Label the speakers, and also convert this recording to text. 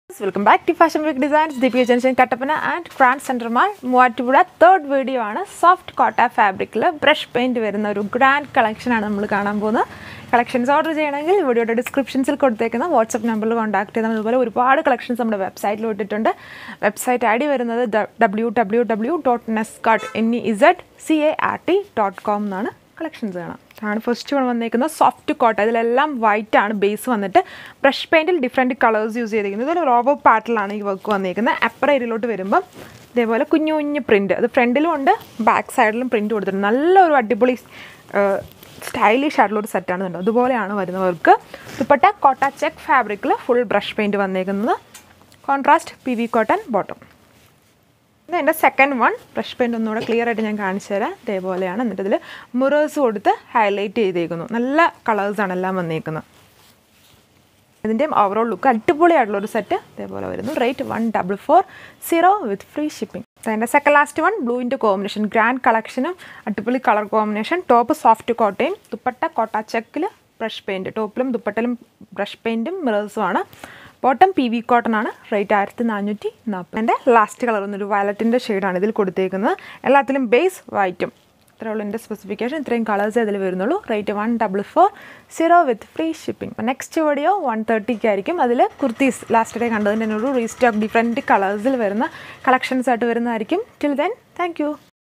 Speaker 1: welcome back to fashion week designs Deepika junction Kattappana and grand centre mall Muvattupuzha third video ആണ് soft Kota ഫാബ്രിക്കിൽ brush paint വരുന്ന ഒരു grand കളക്ഷനാണ് നമ്മൾ കാണാൻ പോകുന്നത് കളക്ഷൻസ് ഓർഡർ ചെയ്യണമെങ്കിൽ വീഡിയോയുടെ ഡിസ്ക്രിപ്ഷൻസിൽ കൊടുത്തേക്കുന്ന വാട്സപ്പ് നമ്പറിൽ കോൺടാക്ട് ചെയ്താൽ അതുപോലെ ഒരുപാട് കളക്ഷൻസ് നമ്മുടെ വെബ്സൈറ്റിൽ ഇട്ടിട്ടുണ്ട് വെബ്സൈറ്റ് ഐ ഡി വരുന്നത് W W W dot nezcart N E Z C A R T dot com എന്നാണ് കളക്ഷൻസ് കാണാം ആണ് ഫസ്റ്റ് വൺ വന്നേക്കുന്നത് സോഫ്റ്റ് കോട്ട ഇതിലെല്ലാം വൈറ്റ് ആണ് ബേസ് വന്നിട്ട് ബ്രഷ് പെയിൻറ്റിൽ ഡിഫറെൻറ്റ് കളേഴ്സ് യൂസ് ചെയ്തിരിക്കുന്നത് ഇതൊരു റോബോ പാറ്റിലാണ് ഈ വർക്ക് വന്നിരിക്കുന്നത് അപ്പർ ഏരിയയിലോട്ട് വരുമ്പം ഇതേപോലെ കുഞ്ഞു കുഞ്ഞു പ്രിൻറ്റ് അത് ഫ്രണ്ടിലും ഉണ്ട് ബാക്ക് സൈഡിലും പ്രിൻറ്റ് കൊടുത്തിട്ടുണ്ട് നല്ലൊരു അടിപൊളി സ്റ്റൈലിഷ് ആയിട്ടുള്ള ഒരു സെറ്റാണ് കണ്ടോ അതുപോലെയാണ് വരുന്ന വർക്ക് ദുപ്പട്ട കോട്ട ചെക്ക് ഫാബ്രിക്കിൽ ഫുൾ ബ്രഷ് പെയിൻറ്റ് വന്നേക്കുന്നത് contrast P V cotton bottom ഇത് എൻ്റെ സെക്കൻഡ് വൺ ബ്രഷ് പെയിൻ്റ് ഒന്നുകൂടെ ക്ലിയർ ആയിട്ട് ഞാൻ കാണിച്ചു തരാം ഇതേപോലെയാണ് എന്നിട്ട് ഇതിൽ മിറേഴ്സ് കൊടുത്ത് ഹൈലൈറ്റ് ചെയ്തേക്കുന്നു നല്ല കളേഴ്സാണ് എല്ലാം വന്നേക്കുന്നത് ഇതിൻ്റെയും ഓവറോൾ ലുക്ക് അടിപൊളിയായിട്ടുള്ള ഒരു സെറ്റ് ഇതേപോലെ വരുന്നു rate one double four zero with free shipping അതിൻ്റെ സെക്കൻഡ് ലാസ്റ്റ് വൺ ബ്ലൂവിൻ്റെ കോമ്പിനേഷൻ ഗ്രാൻഡ് കളക്ഷനും അടിപൊളി കളർ കോമ്പിനേഷൻ ടോപ്പ് സോഫ്റ്റ് കോട്ടയും ദുപ്പട്ട കോട്ട ചെക്കിൽ ബ്രഷ് പെയിൻറ്റ് ടോപ്പിലും ദുപ്പട്ടിലും ബ്രഷ് പെയിൻറ്റും മിറേഴ്സും ആണ് ബോട്ടം പി വി കോട്ടൺ ആണ് റേറ്റ് ആയിരത്തി നാനൂറ്റി നാൽപ്പത് എൻ്റെ ലാസ്റ്റ് കളർ എന്നൊരു വയലറ്റിൻ്റെ ഷെയ്ഡാണ് ഇതിൽ കൊടുത്തേക്കുന്നത് എല്ലാത്തിലും ബേസ് വൈറ്റും ഇത്രയുള്ള എൻ്റെ സ്പെസിഫിക്കേഷൻ ഇത്രയും കളേഴ്സ് ഇതിൽ വരുന്നുള്ളൂ rate one double four zero with free shipping next video one തേർട്ടിക്ക് ആയിരിക്കും അതിൽ കുർത്തീസ് ലാസ്റ്റ് ഡേ കണ്ടതിൻ്റെ ഒരു റീസ്റ്റോക്ക് ഡിഫറെൻറ്റ് കളേഴ്സിൽ വരുന്ന കളക്ഷൻസ് ആയിട്ട് വരുന്നതായിരിക്കും ടിൽ ദെൻ താങ്ക്